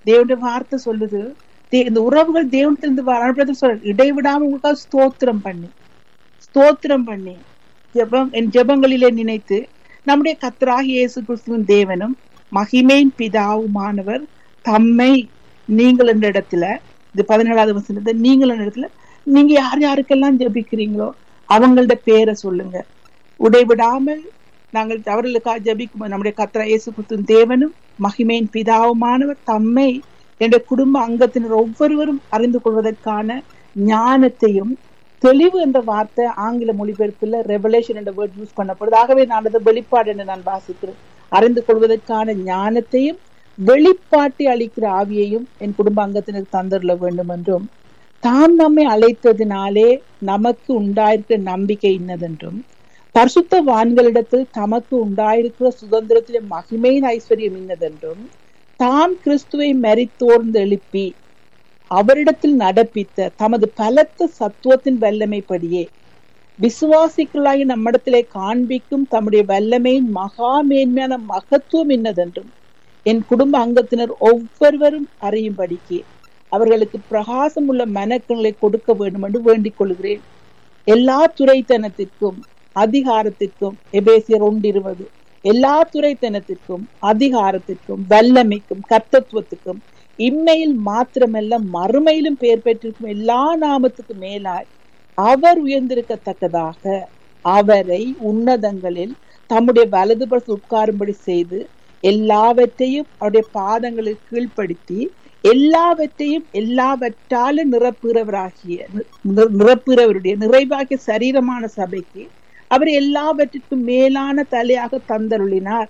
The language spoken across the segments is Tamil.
தேவனுடைய வார்த்தை சொல்லுது தே- இந்த உறவுகள் தேவனத்திலிருந்து வரப்படுறது சொல்ற இடைவிடாம உங்களுக்காக ஸ்தோத்திரம் பண்ணி ஸ்தோத்திரம் பண்ணி ஜெபம் என் ஜெபங்களிலே நினைத்து நம்முடைய கத்தராகி இயேசு கிறிஸ்துவின் தேவனும் மகிமையின் பிதாவுமானவர் தம்மை நீங்கள் என்ற இடத்துல இது பதினேழாவது வசனத்தை நீங்கள் என்ற இடத்துல நீங்க யார் யாருக்கெல்லாம் ஜெபிக்கிறீங்களோ அவங்களோட பேரை சொல்லுங்க உடைவிடாமல் நாங்கள் அவர்களுக்காக ஜெபிக்கும் நம்முடைய கத்தரா இயேசு கிறிஸ்துவின் தேவனும் மகிமையின் பிதாவுமானவர் தம்மை என்ற குடும்ப அங்கத்தினர் ஒவ்வொருவரும் அறிந்து கொள்வதற்கான ஞானத்தையும் தெளிவு என்ற வார்த்தை ஆங்கில மொழிபெயர்ப்பில் ரெவலேஷன் என்ற வேர்ட் யூஸ் பண்ணப்படுது ஆகவே நான் அதை வெளிப்பாடு என்று நான் வாசிக்கிறேன் அறிந்து கொள்வதற்கான ஞானத்தையும் வெளிப்பாட்டை அளிக்கிற ஆவியையும் என் குடும்ப அங்கத்தினருக்கு தந்தருள வேண்டும் என்றும் தாம் நம்மை அழைத்ததினாலே நமக்கு உண்டாயிருக்கிற நம்பிக்கை இன்னதென்றும் பரிசுத்த வான்களிடத்தில் தமக்கு உண்டாயிருக்கிற சுதந்திரத்திலே மகிமையின் ஐஸ்வர்யம் இன்னதென்றும் தாம் கிறிஸ்துவை மரித்தோர்ந்து எழுப்பி அவரிடத்தில் நடப்பித்த தமது பலத்த சத்துவத்தின் வல்லமைப்படியே விசுவாசிகளாகி நம்மிடத்திலே காண்பிக்கும் தம்முடைய வல்லமையின் மகா மேன்மையான மகத்துவம் இன்னதென்றும் என் குடும்ப அங்கத்தினர் ஒவ்வொருவரும் அறியும்படிக்கு அவர்களுக்கு பிரகாசம் உள்ள மனக்கங்களை கொடுக்க வேண்டும் என்று வேண்டிக் கொள்கிறேன் எல்லா துறைத்தனத்திற்கும் அதிகாரத்திற்கும் எபேசியர் ஒன்று இருபது எல்லா துறைத்தனத்திற்கும் அதிகாரத்திற்கும் வல்லமைக்கும் கர்த்தத்துவத்துக்கும் இம்மையில் மாத்திரமல்ல மறுமையிலும் பெயர் பெற்றிருக்கும் எல்லா நாமத்துக்கு மேலாய் அவர் உயர்ந்திருக்கத்தக்கதாக அவரை உன்னதங்களில் தம்முடைய வலதுபுறத்து உட்காரும்படி செய்து எல்லாவற்றையும் அவருடைய பாதங்களில் கீழ்ப்படுத்தி எல்லாவற்றையும் எல்லாவற்றாலும் நிரப்புகிறவராகிய நி- நிரப்புகிறவருடைய நிறைவாகிய சரீரமான சபைக்கு அவர் எல்லாவற்றிற்கும் மேலான தலையாக தந்தருளினார்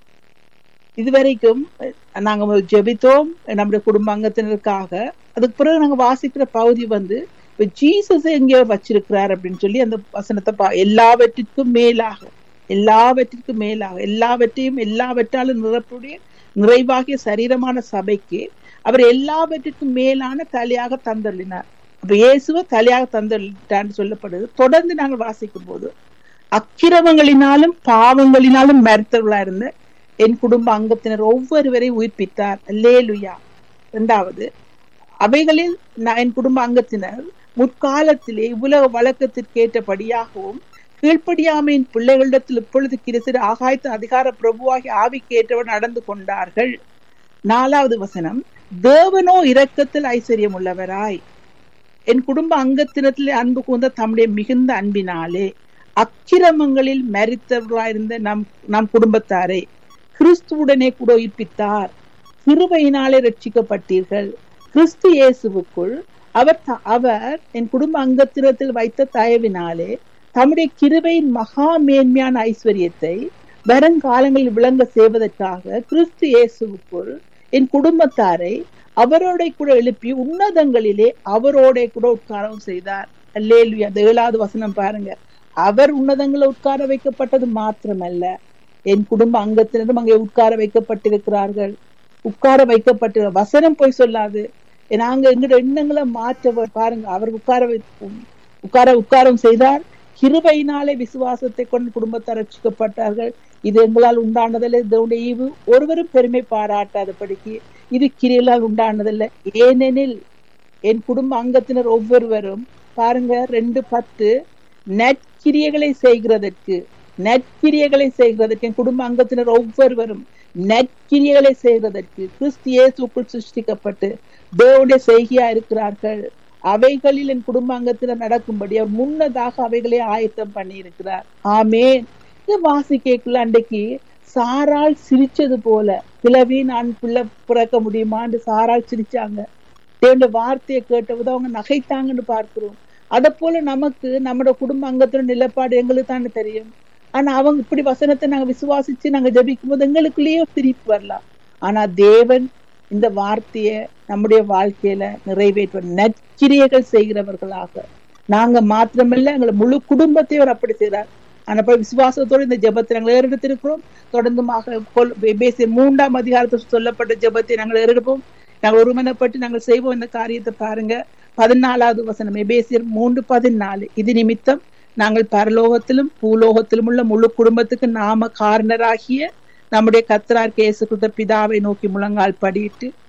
இதுவரைக்கும் அஹ், நாங்க ஜெபித்தோம் நம்முடைய குடும்ப அங்கத்தினருக்காக அதுக்கு பிறகு நாங்க வாசிக்கிற பகுதி வந்து இப்ப ஜீசஸ் எங்கேயோ வச்சிருக்கிறார் அப்படின்னு சொல்லி அந்த வசனத்தை பா எல்லாவற்றிற்கும் மேலாக எல்லாவற்றிற்கும் மேலாக எல்லாவற்றையும் எல்லாவற்றாலும் நிரப்புடைய நிறைவாகிய சரீரமான சபைக்கு அவர் எல்லாவற்றிற்கும் மேலான தலையாக தந்தருளினார் அப்ப இயேசுவ தலையாக தந்தருளிட்டான்னு சொல்லப்படுது தொடர்ந்து நாங்கள் வாசிக்கும் போது அக்கிரமங்களினாலும் பாவங்களினாலும் மறுத்தவர்களா இருந்த என் குடும்ப அங்கத்தினர் ஒவ்வொருவரையும் உயிர்ப்பித்தார் அல்லேலுயா இரண்டாவது அவைகளில் நான் என் குடும்ப அங்கத்தினர் முற்காலத்திலே இவ்வுலக வழக்கத்திற்கேற்றபடியாகவும் கீழ்ப்படியாமையின் பிள்ளைகளிடத்தில் இப்பொழுது கிறிஸ்து ஆகாயத்து அதிகார பிரபுவாகி ஆவிக்கு ஏற்றவர் நடந்து கொண்டார்கள் நாலாவது வசனம் தேவனோ இரக்கத்தில் ஐஸ்வர்யம் உள்ளவராய் என் குடும்ப அங்கத்தினத்திலே அன்பு கூர்ந்த தம்முடைய மிகுந்த அன்பினாலே அக்கிரமங்களில் மரித்தவர்களாயிருந்த நம் நம் குடும்பத்தாரை கிறிஸ்துவுடனே கூட உயிர்ப்பித்தார் கிருபையினாலே ரட்சிக்கப்பட்டீர்கள் கிறிஸ்து இயேசுவுக்குள் அவர் த- அவர் என் குடும்ப அங்கத்தினத்தில் வைத்த தயவினாலே தம்முடைய கிருபையின் மகா மேன்மையான ஐஸ்வர்யத்தை வருங்காலங்களில் விளங்க செய்வதற்காக கிறிஸ்து இயேசுவுக்குள் என் குடும்பத்தாரை அவரோட கூட எழுப்பி உன்னதங்களிலே அவரோட கூட உட்காரவும் செய்தார் அல்லேலுயா அந்த ஏழாவது வசனம் பாருங்க அவர் உன்னதங்களை உட்கார வைக்கப்பட்டது மாத்திரமல்ல என் குடும்ப அங்கத்தினரும் அங்கே உட்கார வைக்கப்பட்டிருக்கிறார்கள் உட்கார வைக்கப்பட்டு வசனம் போய் சொல்லாது நாங்க எங்களோட எண்ணங்களை மாற்ற வே- பாருங்க அவர் உட்கார வை உட்கார உட்காரம் செய்தார் கிருபையினாலே விசுவாசத்தை கொண்டு குடும்பத்தார் ரட்சிக்கப்பட்டார்கள் இது எங்களால் உண்டானதல்ல இதனுடைய ஈவு ஒருவரும் பெருமை பாராட்டாதபடிக்கு இது கிரியலால் உண்டானதல்ல ஏனெனில் என் குடும்ப அங்கத்தினர் ஒவ்வொருவரும் பாருங்க ரெண்டு பத்து நற்கிரியைகளை செய்கிறதற்கு நற்கிரியைகளை செய்கிறதற்கு என் குடும்ப அங்கத்தினர் ஒவ்வொருவரும் நற்கிரியைகளை செய்கிறதற்கு கிறிஸ்து இயேசுக்குள் சிருஷ்டிக்கப்பட்டு தேவனுடைய செய்கையா இருக்கிறார்கள் அவைகளில் என் குடும்ப அங்கத்தினர் நடக்கும்படி அவர் முன்னதாக அவைகளை ஆயத்தம் பண்ணி இருக்கிறார் ஆமேன் இது வாசிக்கல அன்றைக்கு சாரால் சிரிச்சது போல பிளவி நான் பிள்ளை பிறக்க முடியுமான்னு சாரால் சிரிச்சாங்க தேவனுடைய வார்த்தையை கேட்டபோது அவங்க நகைத்தாங்கன்னு பார்க்கிறோம் அதை போல நமக்கு நம்மளோட குடும்ப அங்கத்தோட நிலப்பாடு எங்களுக்கு தானே தெரியும் ஆனா அவங்க இப்படி வசனத்தை நாங்க விசுவாசிச்சு நாங்க ஜெபிக்கும் போது எங்களுக்குள்ளேயே திருப்பி வரலாம் ஆனா தேவன் இந்த வார்த்தையை நம்முடைய வாழ்க்கையில நிறைவேற்ற நற்கிரியைகள் செய்கிறவர்களாக நாங்க மாத்திரமல்ல எங்களை முழு குடும்பத்தையும் அவர் அப்படி செய்கிறார் ஆனா போய் விசுவாசத்தோடு இந்த ஜெபத்தை நாங்கள் ஏறெடுத்திருக்கிறோம் தொடர்ந்துமாக கொல்- பேசிய மூன்றாம் அதிகாரத்தில் சொல்லப்பட்ட ஜெபத்தை நாங்கள் ஏறெடுப்போம் நாங்கள் ஒருமனப்பட்டு நாங்கள் செய்வோம் இந்த காரியத்தை பாருங்க பதினாலாவது வசனம் எபேசியர் மூன்று பதினாலு இது நிமித்தம் நாங்கள் பரலோகத்திலும் பூலோகத்திலும் உள்ள முழு குடும்பத்துக்கு நாம காரணராகிய நம்முடைய கத்தரார் கேசு கொடுத்த பிதாவை நோக்கி முழங்கால் படியிட்டு